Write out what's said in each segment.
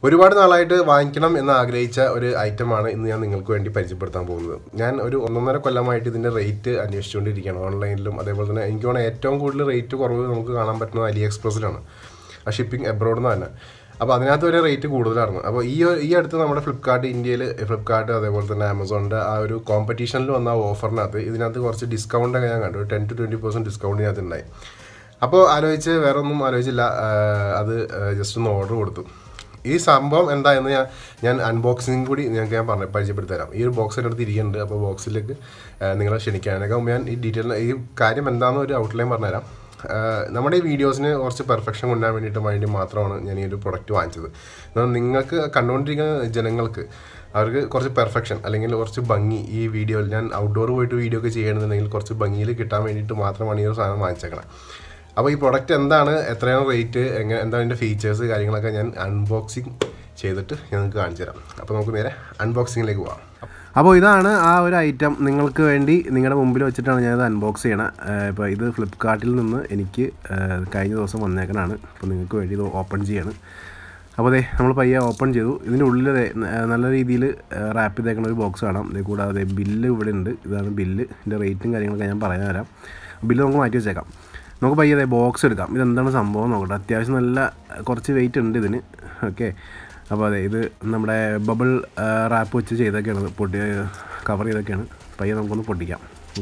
ഒരുപാട് നാളായിട്ട് വാങ്ങിക്കണം എന്ന് ആഗ്രഹിച്ച ഒരു ഐറ്റമാണ് ഇന്ന് ഞാൻ നിങ്ങൾക്ക് വേണ്ടി പരിചയപ്പെടുത്താൻ പോകുന്നത് ഞാൻ ഒരു ഒന്നൊന്നര കൊല്ലമായിട്ട് ഇതിൻ്റെ റേറ്റ് അന്വേഷിച്ചുകൊണ്ടിരിക്കുകയാണ് ഓൺലൈനിലും അതേപോലെ തന്നെ എനിക്ക് തോന്നുന്നു ഏറ്റവും കൂടുതൽ റേറ്റ് കുറവ് നമുക്ക് കാണാൻ പറ്റുന്നത് അലി എക്സ്പ്രസ്സിലാണ് ആ ഷിപ്പിംഗ് എബ്രോഡ് നിന്ന് തന്നെ അപ്പോൾ അതിനകത്ത് ഒരു റേറ്റ് കൂടുതലായിരുന്നു അപ്പോൾ ഈ ഒരു- ഈ അടുത്ത് നമ്മുടെ ഫ്ലിപ്കാർട്ട് ഇന്ത്യയിൽ ഫ്ലിപ്കാർട്ട് അതേപോലെ തന്നെ ആമസോണിൻ്റെ ആ ഒരു കോമ്പറ്റീഷനിൽ വന്ന ആ ഓഫറിനകത്ത് ഇതിനകത്ത് കുറച്ച് ഡിസ്കൗണ്ട് ഒക്കെ ഞാൻ കണ്ടു ten to twenty percent discount ഇതിനകത്ത് ഉണ്ടായി അപ്പോൾ ആലോചിച്ച് വേറെ ഒന്നും ആലോചിച്ചില്ല ആ, അത് ജസ്റ്റ് ഒന്ന് ഓർഡർ കൊടുത്തു ഈ സംഭവം എന്തായെന്ന് ഞാൻ ഞാൻ അൺബോക്സിങ് കൂടി ഞങ്ങൾക്ക് ഞാൻ പറഞ്ഞു പരിചയപ്പെടുത്തി തരാം ഈ ഒരു ബോക്സ് എൻ്റെ അടുത്ത് ഇരിക്കുന്നുണ്ട് അപ്പോൾ ബോക്സിലേക്ക് ആ, നിങ്ങളെ ക്ഷണിക്കാനൊക്കെ മുമ്പ് ഞാൻ ഈ ഡീറ്റെയിൽ ഈ കാര്യം എന്താണെന്ന് ഒരു ഔട്ട്ലൈൻ പറഞ്ഞുതരാം ആ, നമ്മുടെ ഈ വീഡിയോസിന് കുറച്ച് പെർഫെക്ഷൻ കൊണ്ടുവരാൻ വേണ്ടിയിട്ട് വേണ്ടി മാത്രമാണ് ഞാൻ ഈ ഒരു പ്രൊഡക്റ്റ് വാങ്ങിച്ചത് എന്നാൽ നിങ്ങൾക്ക് കണ്ടുകൊണ്ടിരിക്കുന്ന ജനങ്ങൾക്ക് അവർക്ക് കുറച്ച് പെർഫെക്ഷൻ അല്ലെങ്കിൽ കുറച്ച് ഭംഗി ഈ വീഡിയോയിൽ ഞാൻ ഔട്ട്ഡോർ പോയിട്ട് വീഡിയോ ഒക്കെ ചെയ്യണമെന്നുണ്ടെങ്കിൽ കുറച്ച് ഭംഗിയിൽ കിട്ടാൻ വേണ്ടിയിട്ട് മാത്രമാണ് ഈ ഒരു സാധനം വാങ്ങിച്ചേക്കണം അപ്പോൾ ഈ പ്രൊഡക്റ്റ് എന്താണ് എത്രയാണ് റേറ്റ് എങ്ങനെ എന്താണ് ഇതിൻ്റെ ഫീച്ചേഴ്സ് കാര്യങ്ങളൊക്കെ ഞാൻ അൺബോക്സിങ് ചെയ്തിട്ട് ഞാൻ നിങ്ങൾക്ക് കാണിച്ചു തരാം അപ്പോൾ നമുക്ക് നേരെ അൺബോക്സിങ്ങിലേക്ക് പോകാം അപ്പോൾ ഇതാണ് ആ ഒരു ഐറ്റം നിങ്ങൾക്ക് വേണ്ടി നിങ്ങളുടെ മുമ്പിൽ വെച്ചിട്ടാണ് ഞാനത് അൺബോക്സ് ചെയ്യണം ഇപ്പോൾ ഇത് ഫ്ലിപ്കാർട്ടിൽ നിന്ന് എനിക്ക് ഏഹ്, കഴിഞ്ഞ ദിവസം വന്നേക്കണാണ് അപ്പോൾ നിങ്ങൾക്ക് വേണ്ടി ഇത് ഓപ്പൺ ചെയ്യാണ് അപ്പോൾ അതെ നമ്മൾ പയ്യെ ഓപ്പൺ ചെയ്തു ഇതിൻ്റെ ഉള്ളിൽ ദേ ന- നല്ല രീതിയിൽ റാപ്പ് ചെയ്തേക്കുന്ന ഒരു ബോക്സ് കാണാം ഇതേ കൂടാതെ ബില്ല് ഇവിടെ ഉണ്ട് ഇതാണ് ബില്ല് ഇതിൻ്റെ റേറ്റും കാര്യങ്ങളൊക്കെ ഞാൻ പറഞ്ഞു തരാം ബില്ല് നമുക്ക് മാറ്റി വെച്ചേക്കാം നമുക്ക് പയ്യെ അതെ ബോക്സ് എടുക്കാം ഇതെന്താണ് സംഭവം നോക്കട്ടെ അത്യാവശ്യം നല്ല കുറച്ച് വെയിറ്റ് ഉണ്ട് ഇതിന് ഓക്കെ അപ്പോൾ അതെ ഇത് നമ്മുടെ ബബിൾ റാപ്പ് വെച്ച് ചെയ്തൊക്കെയാണ് പൊട്ടി കവർ ചെയ്തൊക്കെയാണ് പയ്യെ നമുക്കൊന്ന് പൊട്ടിക്കാം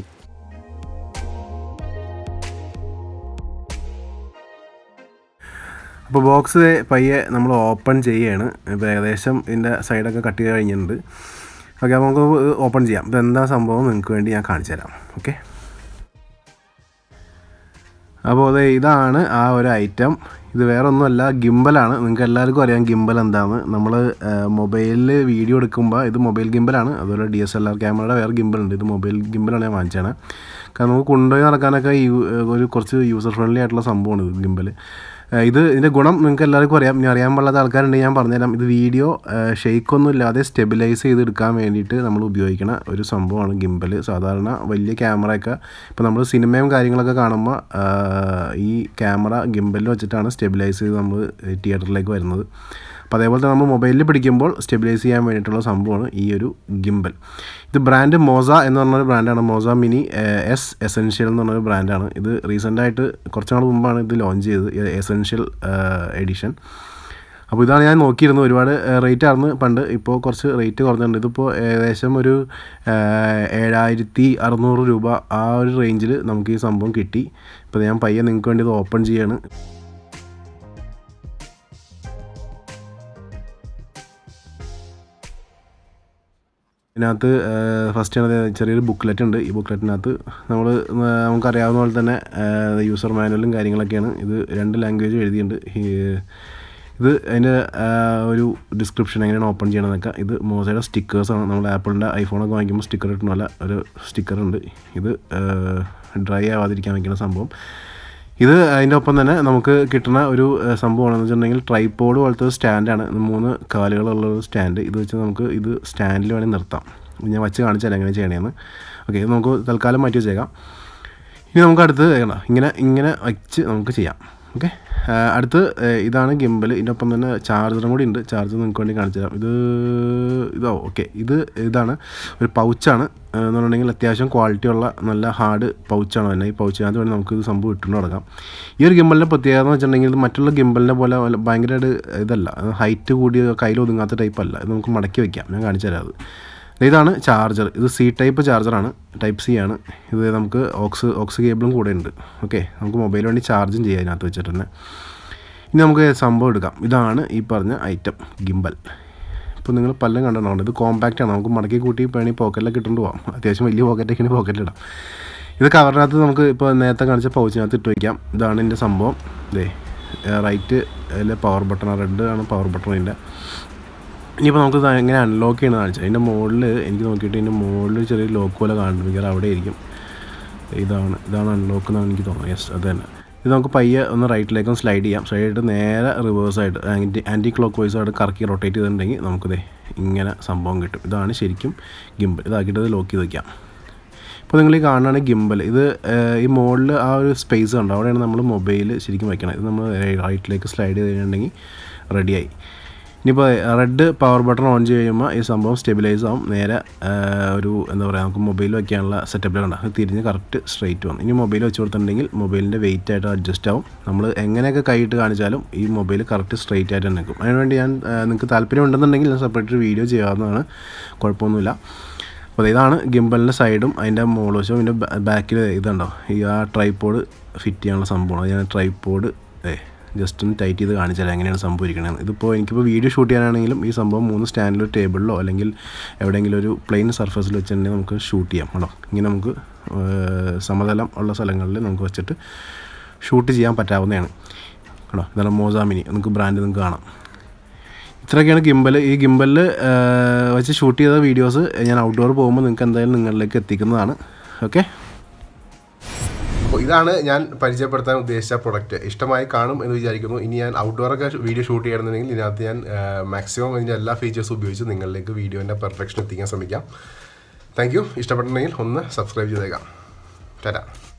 അപ്പോൾ ബോക്സ് പയ്യെ നമ്മൾ ഓപ്പൺ ചെയ്യുകയാണ് ഇപ്പോൾ ഏകദേശം ഇതിൻ്റെ സൈഡൊക്കെ കട്ട് ചെയ്ത് കഴിഞ്ഞിട്ടുണ്ട് ഓക്കെ അപ്പോൾ നമുക്ക് ഓപ്പൺ ചെയ്യാം ഇത് എന്താ സംഭവം നിങ്ങൾക്ക് വേണ്ടി ഞാൻ കാണിച്ചു തരാം ഓക്കെ അപ്പോൾ അത് ഇതാണ് ആ ഒരു ഐറ്റം ഇത് വേറെ ഒന്നുമല്ല ഗിംബലാണ് നിങ്ങൾക്ക് എല്ലാവർക്കും അറിയാം ഗിംബൽ എന്താണ് നമ്മൾ മൊബൈലിൽ വീഡിയോ എടുക്കുമ്പോൾ ഇത് മൊബൈൽ ഗിംബലാണ് അതുപോലെ ഡി എസ് എൽ ആർ ക്യാമറയുടെ വേറെ ഗിംബൽ ഉണ്ട് ഇത് മൊബൈൽ ഗിംബലാണ് ഞാൻ വാങ്ങിച്ചതാണ് കാരണം നമുക്ക് കൊണ്ടുപോയി നടക്കാനൊക്കെ യു ഒരു കുറച്ച് യൂസർ ഫ്രണ്ട്ലി ആയിട്ടുള്ള സംഭവമാണ് ഇത് ഗിംബൽ ഇത് ഇതിൻ്റെ ഗുണം നിങ്ങൾക്ക് എല്ലാവർക്കും അറിയാം ഇനി അറിയാൻ പാടാത്ത ആൾക്കാരുണ്ടെങ്കിൽ ഞാൻ പറഞ്ഞുതരാം ഇത് വീഡിയോ ഷെയ്ക്കൊന്നും ഇല്ലാതെ സ്റ്റെബിലൈസ് ചെയ്ത് എടുക്കാൻ വേണ്ടിയിട്ട് നമ്മൾ ഉപയോഗിക്കുന്ന ഒരു സംഭവമാണ് ഗിംബൽ സാധാരണ വലിയ ക്യാമറയൊക്കെ ഇപ്പോൾ നമ്മൾ സിനിമയും കാര്യങ്ങളൊക്കെ കാണുമ്പോൾ ആ, ഈ ക്യാമറ ഗിംബലിൽ വെച്ചിട്ടാണ് സ്റ്റെബിലൈസ് ചെയ്ത് നമ്മൾ തിയേറ്ററിലേക്ക് വരുന്നത് അപ്പോൾ അതേപോലെ തന്നെ നമ്മൾ മൊബൈലിൽ പിടിക്കുമ്പോൾ സ്റ്റെബിലൈസ് ചെയ്യാൻ വേണ്ടിയിട്ടുള്ള സംഭവമാണ് ഈ ഒരു ഗിംബൽ ഇത് ബ്രാൻഡ് മോസ എന്ന് പറഞ്ഞൊരു ബ്രാൻഡാണ് മോസ മിനി എസ് എസെൻഷ്യൽ എന്ന് പറഞ്ഞൊരു ബ്രാൻഡാണ് ഇത് റീസെൻ്റായിട്ട് കുറച്ച് നാൾ മുമ്പാണ് ഇത് ലോഞ്ച് ചെയ്തത് എസെൻഷ്യൽ എഡിഷൻ അപ്പോൾ ഇതാണ് ഞാൻ നോക്കിയിരുന്നത് ഒരുപാട് റേറ്റ് ആയിരുന്നു പണ്ട് ഇപ്പോൾ കുറച്ച് റേറ്റ് കുറഞ്ഞിട്ടുണ്ട് ഇതിപ്പോൾ ഏകദേശം ഒരു ഏഹ്, ഏഴായിരത്തി അറുന്നൂറ് രൂപ ആ ഒരു റേഞ്ചിൽ നമുക്ക് ഈ സംഭവം കിട്ടി ഇപ്പോൾ ഞാൻ പയ്യെ നിങ്ങൾക്ക് വേണ്ടി ഇത് ഓപ്പൺ ചെയ്യാണ് ഇതിനകത്ത് ഫസ്റ്റ് ആണ് ചെറിയൊരു ബുക്ക്ലെറ്റ് ഉണ്ട് ഈ ബുക്ക്ലെറ്റിനകത്ത് നമ്മൾ നമുക്കറിയാവുന്ന പോലെ തന്നെ യൂസർ മാനുവലും കാര്യങ്ങളൊക്കെയാണ് ഇത് രണ്ട് ലാംഗ്വേജ് എഴുതിയിട്ടുണ്ട് ഈ- ഇത് അതിൻ്റെ ഒരു ഡിസ്ക്രിപ്ഷൻ എങ്ങനെയാണ് ഓപ്പൺ ചെയ്യണമെന്നൊക്കെ ഇത് മോസയുടെ സ്റ്റിക്കേഴ്സാണ് നമ്മൾ ആപ്പിളിൻ്റെ ഐഫോണൊക്കെ വാങ്ങിക്കുമ്പോൾ സ്റ്റിക്കർ കിട്ടുന്നല്ല ഒരു സ്റ്റിക്കറുണ്ട് ഇത് ഡ്രൈ ആവാതിരിക്കാൻ വയ്ക്കുന്ന സംഭവം ഇത് അതിൻ്റെ ഒപ്പം തന്നെ നമുക്ക് കിട്ടുന്ന ഒരു ഏഹ്, സംഭവമാണെന്ന് വെച്ചിട്ടുണ്ടെങ്കിൽ ട്രൈപ്പോഡ് പോലത്തെ ഒരു സ്റ്റാൻഡാണ് ഇത് മൂന്ന് കാലുകളുള്ള ഒരു സ്റ്റാൻഡ് ഇത് വെച്ച് നമുക്ക് ഇത് സ്റ്റാൻഡിൽ വേണമെങ്കിൽ നിർത്താം ഇത് ഞാൻ വച്ച് കാണിച്ചാൽ എങ്ങനെ ചെയ്യണമെന്ന് ഓക്കെ ഇത് നമുക്ക് തൽക്കാലം മാറ്റി വെച്ചേക്കാം ഇനി നമുക്ക് അടുത്ത് വേണ്ട ഇങ്ങനെ ഇങ്ങനെ വച്ച് നമുക്ക് ചെയ്യാം ഓക്കെ അടുത്ത് ഏഹ്, ഇതാണ് ഗിംബൽ ഇതിൻ്റെ ഒപ്പം തന്നെ ചാർജറും കൂടി ഉണ്ട് ചാർജർ നിങ്ങൾക്ക് വേണ്ടി കാണിച്ചു തരാം ഇത് ഇതോ ഓക്കെ ഇത് ഇതാണ് ഒരു പൗച്ചാണ് എന്ന് പറഞ്ഞിട്ടുണ്ടെങ്കിൽ അത്യാവശ്യം ക്വാളിറ്റി ഉള്ള നല്ല ഹാർഡ് പൗച്ചാണ് തന്നെ ഈ പൗച്ചിനകത്ത് വേണ്ടി നമുക്ക് ഇത് സംഭവം ഇട്ടുകൊണ്ട് തുടങ്ങാം ഈ ഒരു ഗിംബലിൻ്റെ പ്രത്യേകത എന്ന് വെച്ചിട്ടുണ്ടെങ്കിൽ ഇത് മറ്റുള്ള ഗിംബലിനെ പോലെ വല്ല- ഭയങ്കരമായിട്ട് ഇതല്ല ഹൈറ്റ് കൂടിയ കയ്യിൽ ഒതുങ്ങാത്ത ടൈപ്പ് അല്ല ഇത് നമുക്ക് മടക്കി വയ്ക്കാം ഞാൻ കാണിച്ചു തരാം അത് ഇതാണ് ചാർജർ ഇത് സി ടൈപ്പ് ചാർജറാണ് ടൈപ്പ് സി ആണ് ഇത് നമുക്ക് ഓക്സ് ഓക്സ് കേബിളും കൂടെ ഉണ്ട് ഓക്കെ നമുക്ക് മൊബൈൽ വേണ്ടി ചാർജും ചെയ്യാം ഇതിനകത്ത് വെച്ചിട്ട് തന്നെ ഇനി നമുക്ക് സംഭവം എടുക്കാം ഇതാണ് ഈ പറഞ്ഞ ഐറ്റം ഗിംബൽ ഇപ്പോൾ നിങ്ങൾ പലരും കണ്ടിട്ടുണ്ടാവും ഇത് കോമ്പാക്റ്റ് ആണ് നമുക്ക് മടക്കി കൂട്ടി വേണമെങ്കിൽ പോക്കറ്റിലൊക്കെ ഇട്ടുകൊണ്ട് പോകാം അത്യാവശ്യം വലിയ പോക്കറ്റൊക്കെ പോക്കറ്റിലിടാം ഇത് കവറിനകത്ത് നമുക്ക് ഇപ്പോൾ നേരത്തെ കാണിച്ച പൗച്ചിനകത്ത് ഇട്ട് വയ്ക്കാം ഇതാണ് ഇതിൻ്റെ സംഭവം ഇതേ റൈറ്റ് അതിൽ പവർ ബട്ടൺ റെഡ് ആണ് പവർ ബട്ടൺ ഇതിൻ്റെ ഇനിയിപ്പോൾ നമുക്ക് ഇത് എങ്ങനെ അൺലോക്ക് ചെയ്യണമെന്ന് കാണിച്ചാൽ അതിൻ്റെ മുകളിൽ എനിക്ക് നോക്കിയിട്ട് ഇതിൻ്റെ മുകളിൽ ചെറിയ ലോക്ക് പോലെ കാണുന്നുണ്ട് മിക്കവാറും അവിടെ ആയിരിക്കും ഇതാണ് ഇതാണ് അൺലോക്ക് എന്നാണ് എനിക്ക് തോന്നുന്നത് യെസ് അത് തന്നെ ഇത് നമുക്ക് പയ്യെ ഒന്ന് റൈറ്റിലേക്കും സ്ലൈഡ് ചെയ്യാം സ്ലൈഡ് ചെയ്തിട്ട് നേരെ റിവേഴ്സായിട്ട് ആൻറ്റി ആൻറ്റി ക്ലോക്ക് വൈസായിട്ട് കറക്കി റൊട്ടേറ്റ് ചെയ്തിട്ടുണ്ടെങ്കിൽ നമുക്കിതേ ഇങ്ങനെ സംഭവം കിട്ടും ഇതാണ് ശരിക്കും ഗിംബൽ ഇതാക്കിയിട്ട് ഇത് ലോക്ക് ചെയ്ത് വയ്ക്കാം ഇപ്പോൾ നിങ്ങൾ ഈ കാണുകയാണ് ഗിംബൽ ഇത് ഏഹ്, ഈ മുകളിൽ ആ ഒരു സ്പേസ് കണ്ടോ അവിടെയാണ് നമ്മൾ മൊബൈൽ ശരിക്കും വെക്കണം ഇത് നമ്മൾ റൈറ്റിലേക്ക് സ്ലൈഡ് ചെയ്ത് കഴിഞ്ഞിട്ടുണ്ടെങ്കിൽ റെഡിയായി ഇനിയിപ്പോൾ റെഡ് പവർ ബട്ടൺ ഓൺ ചെയ്ത് കഴിയുമ്പോൾ ഈ സംഭവം സ്റ്റെബിലൈസ് ആവും നേരെ ആ, ഒരു എന്താ പറയുക നമുക്ക് മൊബൈൽ വയ്ക്കാനുള്ള സെറ്റപ്പിൽ കണ്ട അത് തിരിഞ്ഞ് കറക്റ്റ് സ്ട്രൈറ്റ് വന്നു ഇനി മൊബൈൽ വെച്ച് കൊടുത്തിട്ടുണ്ടെങ്കിൽ മൊബൈലിൻ്റെ വെയിറ്റ് ആയിട്ട് അഡ്ജസ്റ്റ് ആവും നമ്മൾ എങ്ങനെയൊക്കെ കൈയിട്ട് കാണിച്ചാലും ഈ മൊബൈൽ കറക്റ്റ് സ്ട്രൈറ്റ് ആയിട്ട് തന്നെ നിൽക്കും അതിനുവേണ്ടി ഞാൻ ആ, നിങ്ങൾക്ക് താല്പര്യം ഉണ്ടെന്നുണ്ടെങ്കിൽ ഞാൻ സെപ്പറേറ്റ് വീഡിയോ ചെയ്യാവുന്നതാണ് കുഴപ്പമൊന്നുമില്ല അപ്പോൾ ഇതാണ് ഗിംബലിൻ്റെ സൈഡും അതിൻ്റെ മുകളവശവും ഇതിൻ്റെ ബാക്കിൽ ഇതുണ്ടോ ഈ ആ ട്രൈപ്പോഡ് ഫിറ്റ് ചെയ്യാനുള്ള സംഭവമാണ് അത് ഞാൻ ട്രൈപ്പോഡ് ഏ ജസ്റ്റ് ഒന്ന് ടൈറ്റ് ചെയ്ത് കാണിച്ചാൽ എങ്ങനെയാണ് സംഭവിക്കണത് ഇതിപ്പോൾ എനിക്കിപ്പോൾ വീഡിയോ ഷൂട്ട് ചെയ്യാനാണെങ്കിലും ഈ സംഭവം മൂന്ന് സ്റ്റാൻഡിലോ ടേബിളിലോ അല്ലെങ്കിൽ എവിടെയെങ്കിലും ഒരു പ്ലെയിൻ സർഫസിൽ വെച്ചിട്ടുണ്ടെങ്കിൽ നമുക്ക് ഷൂട്ട് ചെയ്യാം കേട്ടോ ഇങ്ങനെ നമുക്ക് ഏർ, സമതലം ഉള്ള സ്ഥലങ്ങളിൽ നമുക്ക് വെച്ചിട്ട് ഷൂട്ട് ചെയ്യാൻ പറ്റാവുന്നതാണ് കേട്ടോ ഇതാണ് മോസാമിനി നമുക്ക് ബ്രാൻഡ് നിങ്ങൾക്ക് കാണാം ഇത്രയൊക്കെയാണ് ഗിംബൽ ഈ ഗിംബലിൽ വെച്ച് ഷൂട്ട് ചെയ്ത വീഡിയോസ് ഞാൻ ഔട്ട്ഡോർ പോകുമ്പോൾ നിങ്ങൾക്ക് എന്തായാലും നിങ്ങളിലേക്ക് എത്തിക്കുന്നതാണ് ഓക്കെ അപ്പോൾ ഇതാണ് ഞാൻ പരിചയപ്പെടുത്താൻ ഉദ്ദേശിച്ച പ്രൊഡക്റ്റ് ഇഷ്ടമായി കാണും എന്ന് വിചാരിക്കുന്നു ഇനി ഞാൻ ഔട്ട്ഡോറൊക്കെ വീഡിയോ ഷൂട്ട് ചെയ്യണമെന്നുണ്ടെങ്കിൽ ഇതിനകത്ത് ഞാൻ മാക്സിമം ഇതിൻ്റെ എല്ലാ ഫീച്ചേഴ്സും ഉപയോഗിച്ച് നിങ്ങളിലേക്ക് വീഡിയോൻ്റെ പെർഫെക്ഷൻ എത്തിക്കാൻ ശ്രമിക്കാം താങ്ക് യു ഇഷ്ടപ്പെട്ടിട്ടുണ്ടെങ്കിൽ ഒന്ന് സബ്സ്ക്രൈബ് ചെയ്തേക്കാം ടാറ്റാ